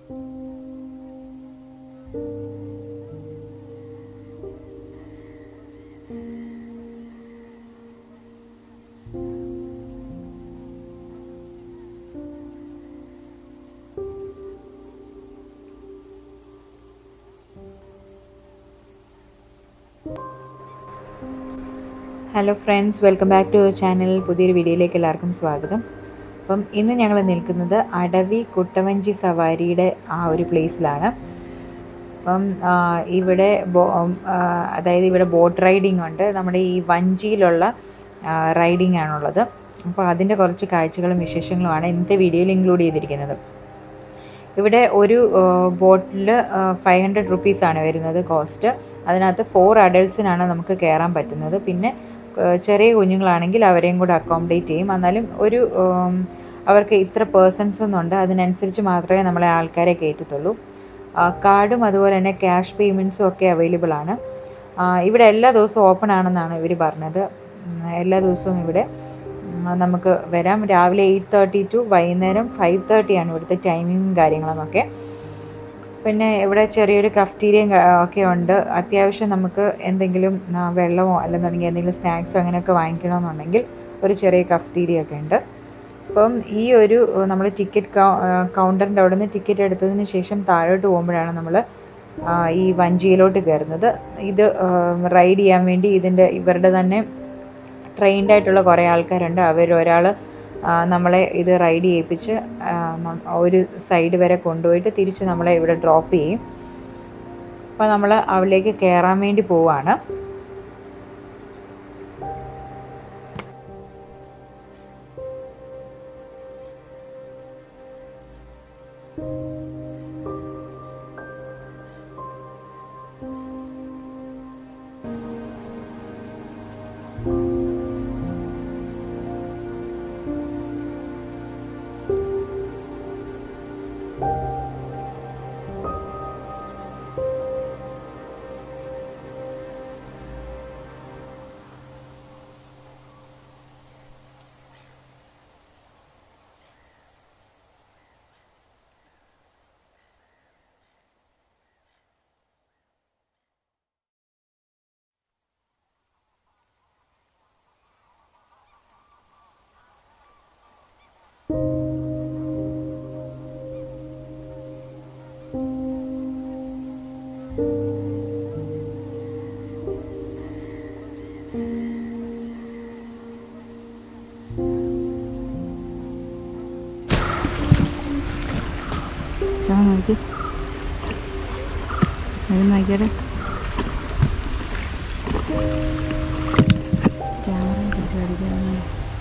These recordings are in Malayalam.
hello friends welcome back to channel പുതിയൊരു വീഡിയോയിലേക്ക് എല്ലാവർക്കും സ്വാഗതം അപ്പം ഇന്ന് ഞങ്ങൾ നിൽക്കുന്നത് അടവി കുട്ടവഞ്ചി സവാരിയുടെ ആ ഒരു പ്ലേസിലാണ് അപ്പം ആ, ഇവിടെ ബോ- ആ, അതായത് ഇവിടെ ബോട്ട് റൈഡിംഗ് ഉണ്ട് നമ്മുടെ ഈ വഞ്ചിയിലുള്ള റൈഡിംഗ് ആണുള്ളത് അപ്പോൾ അതിൻ്റെ കുറച്ച് കാഴ്ചകളും വിശേഷങ്ങളുമാണ് ഇന്നത്തെ വീഡിയോയിൽ ഇൻക്ലൂഡ് ചെയ്തിരിക്കുന്നത് ഇവിടെ ഒരു ബോട്ടിൽ ഫൈവ് ഹൺഡ്രഡ് റുപ്പീസാണ് വരുന്നത് കോസ്റ്റ് അതിനകത്ത് ഫോർ അഡൾട്ട്സിനാണ് നമുക്ക് കയറാൻ പറ്റുന്നത് പിന്നെ ആ, ചെറിയ കുഞ്ഞുങ്ങളാണെങ്കിൽ അവരെയും കൂടെ അക്കോമഡേറ്റ് ചെയ്യും എന്നാലും ഒരു ഉം, അവർക്ക് ഇത്ര പേഴ്സൺസ് എന്നുണ്ട് അതിനനുസരിച്ച് മാത്രമേ നമ്മളെ ആൾക്കാരെ കയറ്റത്തുള്ളൂ കാർഡും അതുപോലെ തന്നെ ക്യാഷ് പേയ്മെൻറ്റ്സും ഒക്കെ അവൈലബിൾ ആണ് ആ, ഇവിടെ എല്ലാ ദിവസവും ഓപ്പൺ ആണെന്നാണ് ഇവർ പറഞ്ഞത് ഉം, എല്ലാ ദിവസവും ഇവിടെ ഉം, നമുക്ക് വരാം രാവിലെ എയ്റ്റ് തേർട്ടി ടു വൈകുന്നേരം ഫൈവ് തേർട്ടിയാണ് ഇവിടുത്തെ ടൈമിങ്ങും കാര്യങ്ങളെന്നൊക്കെ പിന്നെ ഇവിടെ ചെറിയൊരു കഫ്റ്റീരിയയും ഒക്കെ ഉണ്ട് അത്യാവശ്യം നമുക്ക് എന്തെങ്കിലും ആ, വെള്ളമോ അല്ലെന്നുണ്ടെങ്കിൽ എന്തെങ്കിലും സ്നാക്സോ അങ്ങനെയൊക്കെ വാങ്ങിക്കണമെന്നുണ്ടെങ്കിൽ ഒരു ചെറിയ കഫ്റ്റീരിയ ഒക്കെ ഉണ്ട് അപ്പം ഈ ഒരു നമ്മൾ ടിക്കറ്റ് കൗണ്ടറിൻ്റെ അവിടെ നിന്ന് ടിക്കറ്റ് എടുത്തതിന് ശേഷം താഴോട്ട് പോകുമ്പോഴാണ് നമ്മൾ ഈ വഞ്ചിയിലോട്ട് കയറുന്നത് ഇത് റൈഡ് ചെയ്യാൻ വേണ്ടി ഇതിൻ്റെ ഇവരുടെ തന്നെ ട്രെയിൻഡ് ആയിട്ടുള്ള കുറേ ആൾക്കാരുണ്ട് അവർ ഒരാൾ നമ്മളെ ഇത് റൈഡ് ചെയ്യിപ്പിച്ച് ആ, നം- ഒരു സൈഡ് വരെ കൊണ്ടുപോയിട്ട് തിരിച്ച് നമ്മളെ ഇവിടെ ഡ്രോപ്പ് ചെയ്യും അപ്പോൾ നമ്മൾ അവിടേക്ക് കയറാൻ വേണ്ടി പോവാണ് നോക്കി നോക്കിയാടെ ക്യാമറ പിടിച്ച് കളിക്കാൻ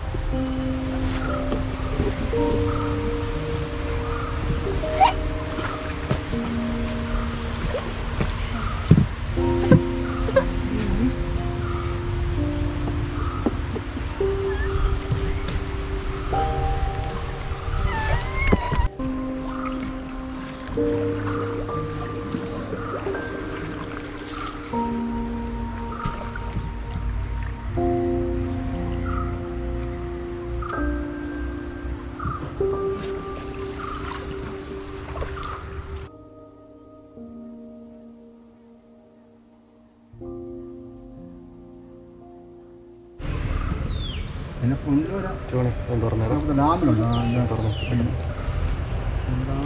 പിന്നെ ഫ്രണ്ടിലൊരു ചോണി ഞാൻ തുറന്നേരാം നമുക്ക് ഡാമിലുണ്ട് ആ, ഞാൻ തുറന്നു എന്താ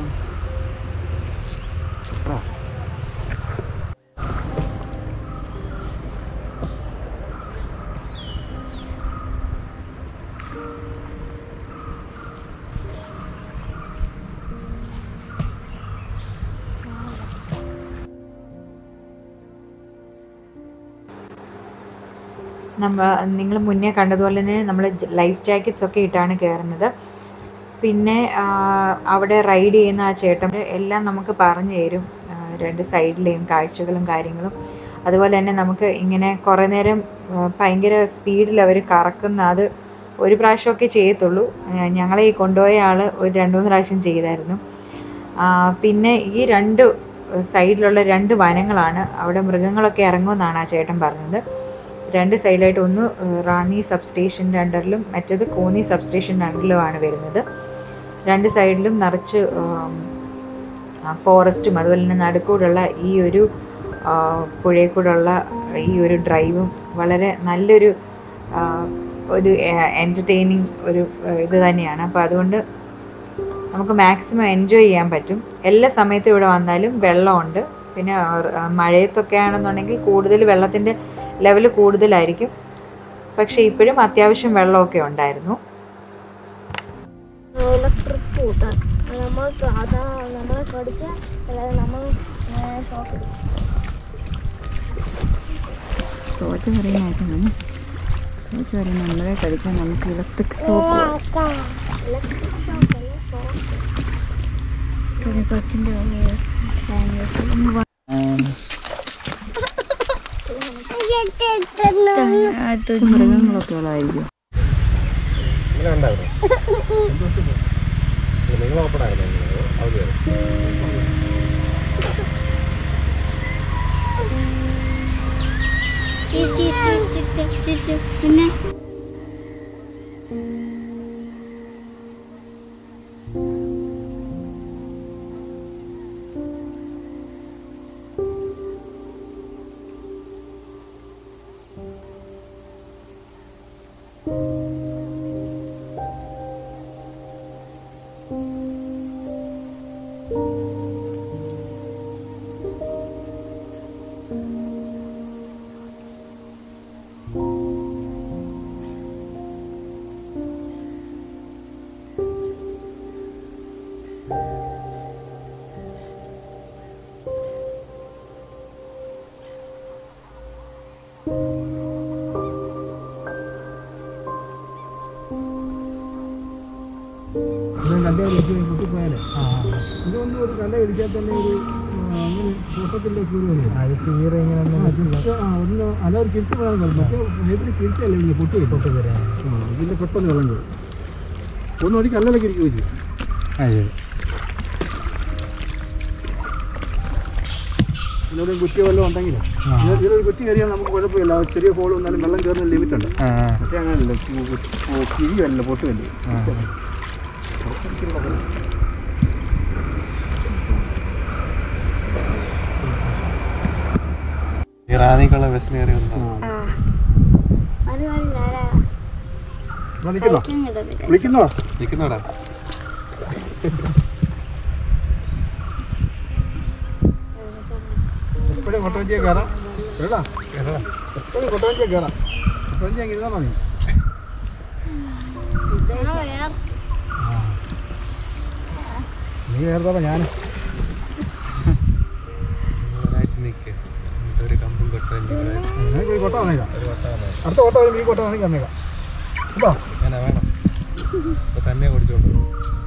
ആ നമ്മൾ നിങ്ങൾ മുന്നേ കണ്ടതുപോലെ തന്നെ നമ്മൾ ലൈഫ് ജാക്കറ്റ്സ് ഒക്കെ ഇട്ടാണ് കയറുന്നത് പിന്നെ ആ, അവിടെ റൈഡ് ചെയ്യുന്ന ആ ചേട്ടൻ എല്ലാം നമുക്ക് പറഞ്ഞു തരും ആ, രണ്ട് സൈഡിലെയും കാഴ്ചകളും കാര്യങ്ങളും അതുപോലെ തന്നെ നമുക്ക് ഇങ്ങനെ കുറേ നേരം ആ, ഭയങ്കര സ്പീഡിൽ അവർ കറക്കുന്ന അത് ഒരു പ്രാവശ്യമൊക്കെ ചെയ്യത്തുള്ളൂ ആ, ഞങ്ങളെ ഈ കൊണ്ടുപോയ ആൾ ഒരു രണ്ട് മൂന്ന് പ്രാവശ്യം ചെയ്തായിരുന്നു ആ, പിന്നെ ഈ രണ്ട് സൈഡിലുള്ള രണ്ട് വനങ്ങളാണ് അവിടെ മൃഗങ്ങളൊക്കെ ഇറങ്ങുമെന്നാണ് ആ ചേട്ടൻ പറഞ്ഞത് രണ്ട് സൈഡിലായിട്ട് ഒന്ന് ഏഹ്, റാന്നി സബ് സ്റ്റേഷൻ്റെ അണ്ടറിലും മറ്റേത് കോന്നി സബ് സ്റ്റേഷൻ്റെ അണ്ടറിലുമാണ് വരുന്നത് രണ്ട് സൈഡിലും നിറച്ച് ഫോറസ്റ്റും അതുപോലെ തന്നെ നടുക്കൂടുള്ള ഈ ഒരു ആ, പുഴയിൽ കൂടെയുള്ള ഈ ഒരു ഡ്രൈവും വളരെ നല്ലൊരു ആ, ഒരു എൻ്റർടൈനിങ് ഒരു ആ, ഇത് തന്നെയാണ് അപ്പോൾ അതുകൊണ്ട് നമുക്ക് മാക്സിമം എൻജോയ് ചെയ്യാൻ പറ്റും എല്ലാ സമയത്തും ഇവിടെ വന്നാലും വെള്ളമുണ്ട് പിന്നെ ആ, മഴയത്തൊക്കെ ആണെന്നുണ്ടെങ്കിൽ കൂടുതൽ വെള്ളത്തിൻ്റെ ലെവൽ കൂടുതലായിരിക്കും പക്ഷേ ഇപ്പോഴും അത്യാവശ്യം വെള്ളമൊക്കെ ഉണ്ടായിരുന്നു ഇലക്ട്രിക് കൂട്ട് നമ്മൾ അതാ നമ്മളെ കടിച്ച അതായത് നമ്മൾ ഷോക്ക് തോറ്റ പറയുന്നതായിട്ടാണ് തോറ്റ പറയുന്നത് നമ്മളെ കഴിക്കാൻ നമുക്ക് ഇലക്ട്രിക് സോപ്പ് ഇലക്ട്രിക് ഷോക്ക് അല്ല കൊച്ചിൻ്റെ മൃഗങ്ങളൊക്കെ ഉള്ളതായിരിക്കും നിങ്ങൾ ഓപ്പൺ ആയിരുന്നു അവധി പിന്നെ കണ്ടേ വിളിച്ചു കുട്ടിപ്പോയാലേ ഇതൊന്നും ഒരു കണ്ട വിളിച്ചാൽ തന്നെ ഒരു ആ, അങ്ങനെ കൂട്ടത്തിൻ്റെ കീറി ഇങ്ങനെ ആ ഒന്ന് അല്ല ഒരു കിരിച്ച് പോയാൽ മതി മറ്റേ നേരത്തിന് കിരിച്ചല്ലേ ഇല്ല പൊട്ടി പൊട്ടി വരാം ആ ഇതിൻ്റെ പെട്ടെന്ന് വെള്ളം കയറും ഒന്ന് ഒരു കല്ലല്ല കിരിക്ക് വെച്ചു ഇതിനോട് കുറ്റി വല്ലതും ഉണ്ടെങ്കിൽ ഇതിലൊരു കുറ്റി കയറിയാൽ നമുക്ക് കുഴപ്പമില്ല ആ ചെറിയ ഹോൾ വന്നാലും വെള്ളം കയറുന്ന ലിമിറ്റ് ഉണ്ട് മറ്റേ അങ്ങനെയല്ല കിഴിയല്ല പൊട്ടുമല്ലേ ഈ റാന്നിക്കുള്ള ബസ്സിൽ കയറി വന്നോ അത് നേരെ വിളിക്കുന്നോ കിടന്നില്ല വിളിക്കുന്നോ നിൽക്കുന്നോടാ എപ്പോഴും കൊട്ടവഞ്ചിയെ കയറാം കേടാ എപ്പോഴും കൊട്ടവഞ്ചിയെ കയറാം കൊട്ടവഞ്ചി അങ്ങ് ഇരുന്നാൽ മതി നീ കയറുന്നപ്പോ ഞാൻ ഒരാഴ്ച നിൽക്ക് എന്നിട്ട് ഒരു കമ്പും കൊട്ടു നിനക്ക് ഈ കൊട്ട വന്നേക്കാം അടുത്ത കൊട്ട വരുമ്പോൾ ഈ കൊട്ട നിനക്ക് തന്നേക്കാം കേട്ടോ അങ്ങനെ വേണം അപ്പൊ തന്നെ കുടിച്ചോണ്ട് പോകും